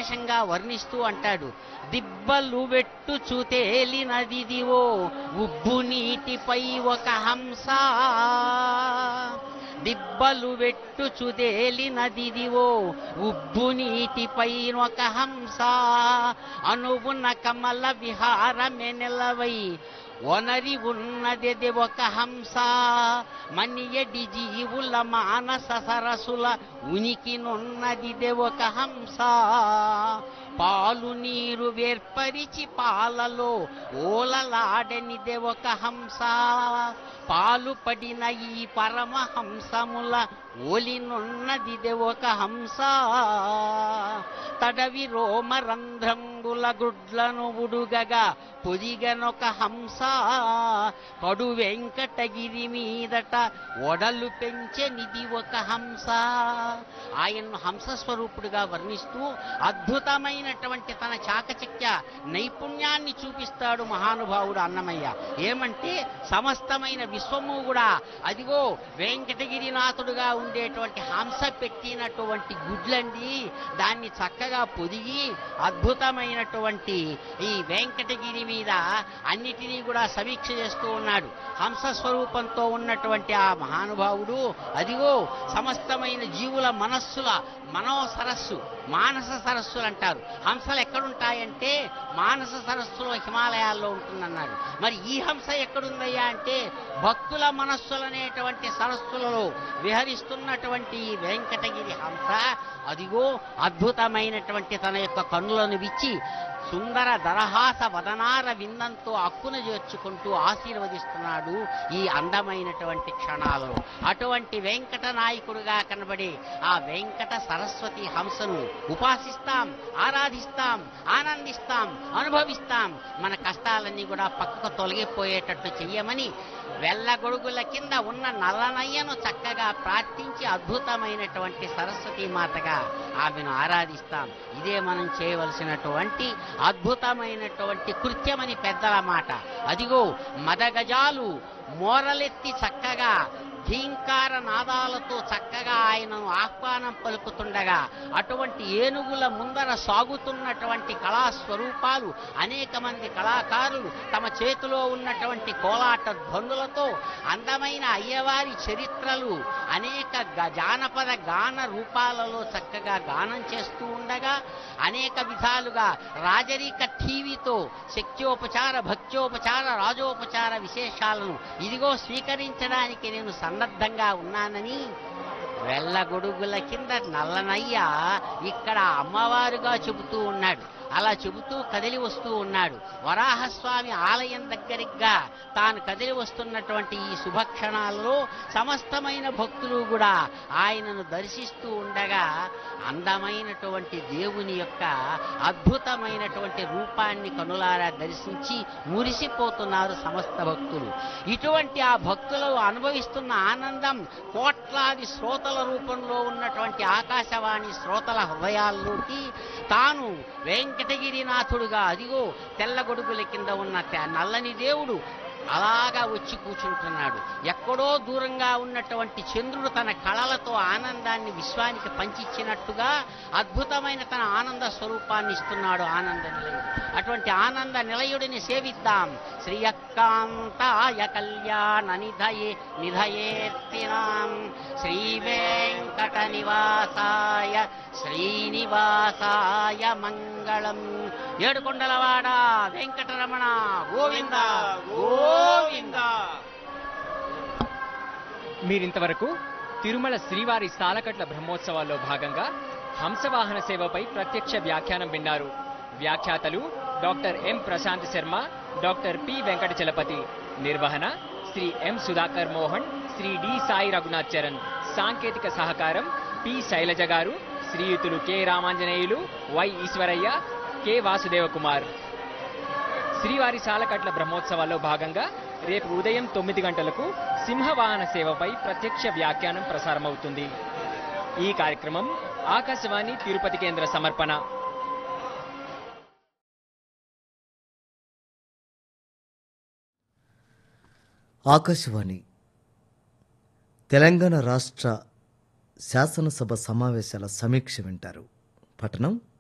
విశేషంగా వర్ణిస్తూ అంటాడు దిబ్బలు వెట్టు చూతేలినదిదివో ఉబ్బు నీటిపై ఒక హంస దిబ్బలు వెట్టు చుదేలినదిదివో ఉబ్బు నీటిపై ఒక హంస అనువున కమల విహారమే నిలవై ఒనరి ఉన్నది ఒక హంస మనియడి జీవుల మానస సరసుల ఉనికినున్నది ఒక హంస పాలు నీరు వేర్పరిచి పాలలో ఓలలాడనిదే ఒక హంస పాలు పడిన ఈ పరమహంసముల ఓలినున్నదిదే ఒక హంస తడవి రోమరంధ్రంబుల గుడ్లను ఉడుగగా పొదిగనొక హంస కడు వెంకటగిరి మీదట ఒడలు పెంచెనిది ఒక హంస ఆయన్ను హంస స్వరూపుడుగా వర్ణిస్తూ అద్భుతమైనటువంటి తన చాకచక్య నైపుణ్యాన్ని చూపిస్తాడు మహానుభావుడు అన్నమయ్య ఏమంటే సమస్తమైన విశ్వము కూడా అదిగో వెంకటగిరినాథుడుగా ఉండేటువంటి హంస పెట్టినటువంటి గుడ్లండి దాన్ని చక్కగా పొదిగి అద్భుతమైనటువంటి ఈ వెంకటగిరి మీద అన్నిటినీ కూడా సమీక్ష చేస్తూ ఉన్నాడు హంస స్వరూపంతో ఉన్నటువంటి ఆ మహానుభావుడు అదిగో సమస్తమైన జీవుల మనస్సుల మనో సరస్సు మానస సరస్సులు అంటారు హంసలు ఎక్కడుంటాయంటే మానస సరస్సులో హిమాలయాల్లో ఉంటుందన్నాడు మరి ఈ హంస ఎక్కడుందయ్యా అంటే భక్తుల మనస్సులనేటువంటి సరస్సులలో విహరిస్తున్నటువంటి ఈ వెంకటగిరి హంస అదిగో అద్భుతమైనటువంటి తన యొక్క కన్నులను విచ్చి సుందర దరహాస వదనార విందంతో అక్కున చేర్చుకుంటూ ఆశీర్వదిస్తున్నాడు ఈ అందమైనటువంటి క్షణాలలో అటువంటి వెంకట నాయకుడుగా కనబడే ఆ వెంకట సరస్వతి హంసను ఉపాసిస్తాం ఆరాధిస్తాం ఆనందిస్తాం అనుభవిస్తాం మన కష్టాలన్నీ కూడా పక్కకు తొలగిపోయేటట్టు చెయ్యమని వెళ్ళగొడుగుల కింద ఉన్న నల్లనయ్యను చక్కగా ప్రార్థించి అద్భుతమైనటువంటి సరస్వతి మాతగా ఆమెను ఆరాధిస్తాం ఇదే మనం చేయవలసినటువంటి అద్భుతమైనటువంటి కృత్యమని పెద్దల మాట అదిగో మదగజాలు మోరలెత్తి చక్కగా ధీంకార నాదాలతో చక్కగా ఆయనను ఆహ్వానం పలుకుతుండగా అటువంటి ఏనుగుల ముందర సాగుతున్నటువంటి కళా స్వరూపాలు అనేక మంది కళాకారులు తమ చేతిలో ఉన్నటువంటి కోలాట ధ్వనులతో అందమైన అయ్యవారి చరిత్రలు అనేక గ- జానపద గాన రూపాలలో చక్కగా గానం చేస్తూ ఉండగా అనేక విధాలుగా రాజరిక టీవీతో శక్త్యోపచార భక్త్యోపచార రాజోపచార విశేషాలను ఇదిగో స్వీకరించడానికి నేను సన్నద్ధంగా ఉన్నానని వెళ్ళగొడుగుల కింద నల్లనయ్య ఇక్కడ అమ్మవారుగా చెబుతూ ఉన్నాడు అలా చెబుతూ కదిలి వస్తూ ఉన్నాడు వరాహస్వామి ఆలయం దగ్గరిగా తాను కదిలి వస్తున్నటువంటి ఈ శుభక్షణాల్లో సమస్తమైన భక్తులు కూడా ఆయనను దర్శిస్తూ ఉండగా అందమైనటువంటి దేవుని యొక్క అద్భుతమైనటువంటి రూపాన్ని కనులారా దర్శించి మురిసిపోతున్నారు సమస్త భక్తులు ఇటువంటి ఆ భక్తులు అనుభవిస్తున్న ఆనందం కోట్లాది శ్రోతల రూపంలో ఉన్నటువంటి ఆకాశవాణి శ్రోతల హృదయాల్లోకి తాను వెంకటగిరినాథుడుగా అదిగో తెల్లగొడుగుల కింద ఉన్న తె- నల్లని దేవుడు అలాగా వచ్చి కూర్చుంటున్నాడు ఎక్కడో దూరంగా ఉన్నటువంటి చంద్రుడు తన కళలతో ఆనందాన్ని విశ్వానికి పంచిచ్చినట్టుగా అద్భుతమైన తన ఆనంద స్వరూపాన్ని ఇస్తున్నాడు ఆనంద నిలయుడు అటువంటి ఆనంద నిలయుడిని సేవిద్దాం శ్రీయక్కాంతాయ కళ్యాణ నిధయే నిధయేత్తినాం శ్రీ వెంకట నివాసాయ శ్రీనివాసాయ మంగళం ఏడుకొండలవాడ వెంకటరమణ గోవింద గోవింద మీరింతవరకు తిరుమల శ్రీవారి సాలకట్ల బ్రహ్మోత్సవాల్లో భాగంగా హంసవాహన సేవపై ప్రత్యక్ష వ్యాఖ్యానం విన్నారు వ్యాఖ్యాతలు doctor M Prashant Sharma doctor P Venkata Chalapathi నిర్వహణ శ్రీ ఎం సుధాకర్ మోహన్ శ్రీ డి సాయి రఘునాథ్ చరణ్ సాంకేతిక సహకారం పి శైలజ గారు శ్రీయుతులు K Ramanjaneyulu Y Eshwaraiah K Vasudeva Kumar శ్రీవారి సాలకట్ల బ్రహ్మోత్సవాల్లో భాగంగా రేపు ఉదయం తొమ్మిది గంటలకు సింహవాహన సేవపై ప్రత్యక్ష వ్యాఖ్యానం ప్రసారమవుతుంది ఈ కార్యక్రమం ఆకాశవాణి తిరుపతి కేంద్ర సమర్పణ ఆకాశవాణి తెలంగాణ రాష్ట్ర శాసనసభ సమావేశాల సమీక్ష వింటారు పట్టణం